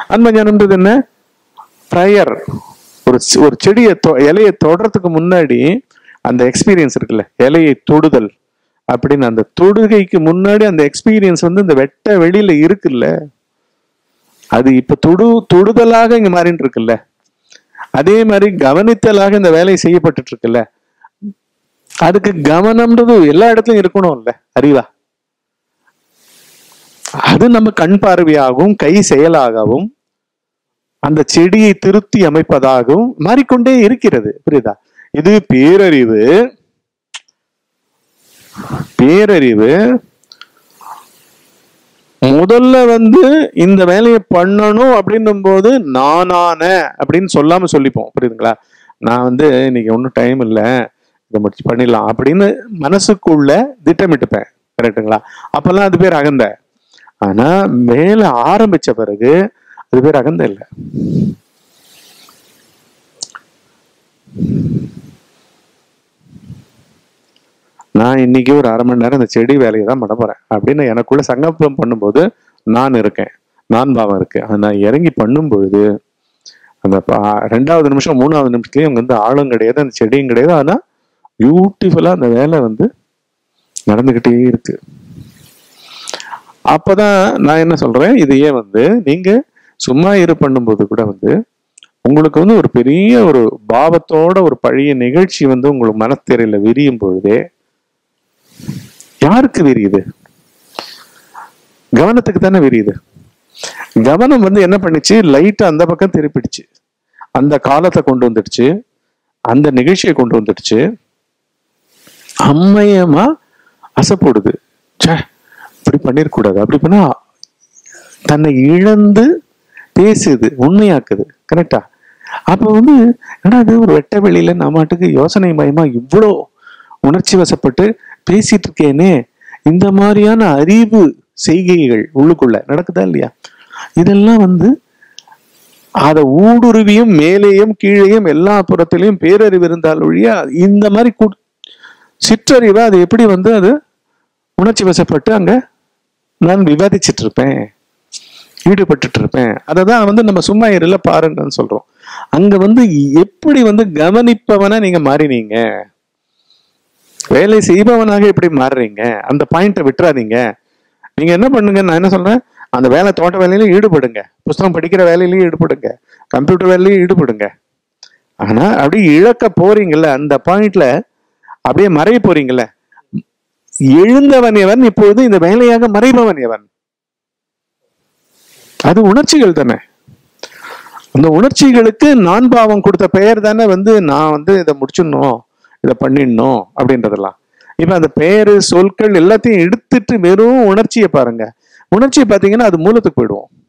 ஆன்ம ஞானம்ன்றது என்ன ப்ரையர் ஒரு செ- ஒரு செடியை தொ- இலையை தொடுறதுக்கு முன்னாடி அந்த எக்ஸ்பீரியன்ஸ் இருக்குல்ல இலையை தொடுதல் அப்படின்னு அந்த தொடுகைக்கு முன்னாடி அந்த எக்ஸ்பீரியன்ஸ் வந்து இந்த வெட்ட வெளியில இருக்குல்ல அது இப்ப தொடு தொடுதலாக இங்க மாறிட்டு இருக்குல்ல அதே மாதிரி கவனித்தலாக இந்த வேலை செய்யப்பட்டுட்டு இருக்குல்ல அதுக்கு கவனம்ன்றது எல்லா இடத்துலயும் இருக்கணும்ல அறிவா அது நம்ம கண் பார்வையாகவும் கை செயலாகவும் அந்த செடியை திருத்தி அமைப்பதாகவும் மாறிக்கொண்டே இருக்கிறது புரியுதா இது பேரறிவு பேரறிவு முதல்ல வந்து இந்த வேலையை பண்ணணும் அப்படின்னும் போது நானான அப்படின்னு சொல்லாம சொல்லிப்போம் புரியுதுங்களா நான் வந்து இன்னைக்கு ஒன்றும் டைம் இல்லை இதை முடிச்சு பண்ணிடலாம் அப்படின்னு மனசுக்குள்ள திட்டமிட்டுப்பேன் கரெக்டுங்களா அப்பெல்லாம் அது பேர் அகந்த ஆனா வேலை ஆரம்பிச்ச பிறகு அது பேர் அகந்த இல்லை நான் இன்னைக்கு ஒரு அரை மணி நேரம் இந்த செடி வேலையை தான் பண்ண போறேன் அப்படின்னு எனக்குள்ள சங்கல்பம் பண்ணும்போது நான் இருக்கேன் நான் பாவம் இருக்கு அது நான் இறங்கி பண்ணும் பொழுது அந்த பா- ரெண்டாவது நிமிஷம் மூணாவது நிமிஷத்துலயும் அங்க வந்து ஆளும் கிடையாது அந்த செடியும் கிடையாது ஆனா பியூட்டிஃபுல்லா அந்த வேலை வந்து நடந்துகிட்டே இருக்கு அப்பதான் நான் என்ன சொல்றேன் இதையே வந்து நீங்க சும்மா இரு பண்ணும்போது கூட வந்து உங்களுக்கு வந்து ஒரு பெரிய ஒரு பாவத்தோட ஒரு பழைய நிகழ்ச்சி வந்து உங்களுக்கு மனத்திரையில விரியும் பொழுதே யாருக்கு விரியுது கவனத்துக்கு தானே விரியுது கவனம் வந்து என்ன பண்ணுச்சு லைட்டா அந்த பக்கம் திருப்பிடுச்சு அந்த காலத்தை கொண்டு வந்துடுச்சு அந்த நிகழ்ச்சியை கொண்டு வந்துடுச்சு அம்மையமா அசைப்படுது ச்சே இப்படி பண்ணிருக்கூடாது அப்படி பண்ணா தன்னை இழந்து பேசுது உண்மையாக்குது கரெக்டா அப்ப வந்து என்னடா இது ஒரு வெட்ட வெளியில நான் மாட்டுக்கு யோசனை மயமா இவ்வளோ உணர்ச்சி வசப்பட்டு பேசிட்டு இருக்கேனே இந்த மாதிரியான அறிவு செய்கைகள் உள்ளுக்குள்ள நடக்குதா இல்லையா இதெல்லாம் வந்து அத ஊடுருவியும் மேலேயும் கீழேயும் எல்லா புறத்திலையும் பேரறிவு இருந்தால் ஒழிய இந்த மாதிரி கு- சிற்றறிவை அது எப்படி வந்து அது உணர்ச்சி வசப்பட்டு அங்க நான் விவாதிச்சிட்டு இருப்பேன் ஈடுபட்டுட்டு இருப்பேன் அதை தான் வந்து நம்ம சும்மா இருல பாருங்கன்னு சொல்றோம் அங்க வந்து எப்படி வந்து கவனிப்பவனா நீங்க மாறினீங்க வேலை செய்பவனாக எப்படி மாறுறீங்க அந்த பாயிண்ட்டை விட்டுறாதீங்க நீங்க என்ன பண்ணுங்க நான் என்ன சொல்றேன் அந்த வேலை தோட்ட வேலையில ஈடுபடுங்க புஸ்தகம் படிக்கிற வேலையிலயும் ஈடுபடுங்க கம்ப்யூட்டர் வேலையிலயும் ஈடுபடுங்க ஆனா அப்படியே இழக்க போறீங்கல்ல அந்த பாயிண்ட்ல அப்படியே மறைய போறீங்கல்ல எழுந்தவன் எவன் இப்பொழுது இந்த வேலையாக மறைபவன் எவன் அது உணர்ச்சிகள் தானே அந்த உணர்ச்சிகளுக்கு நான் பாவம் கொடுத்த பெயர் தானே வந்து நான் வந்து இதை முடிச்சிடணும் இதை பண்ணிடணும் அப்படின்றதெல்லாம் இப்ப அந்த பெயரு சொற்கள் எல்லாத்தையும் எடுத்துட்டு வெறும் உணர்ச்சியை பாருங்க உணர்ச்சியை பார்த்தீங்கன்னா அது மூலத்துக்கு போயிடுவோம்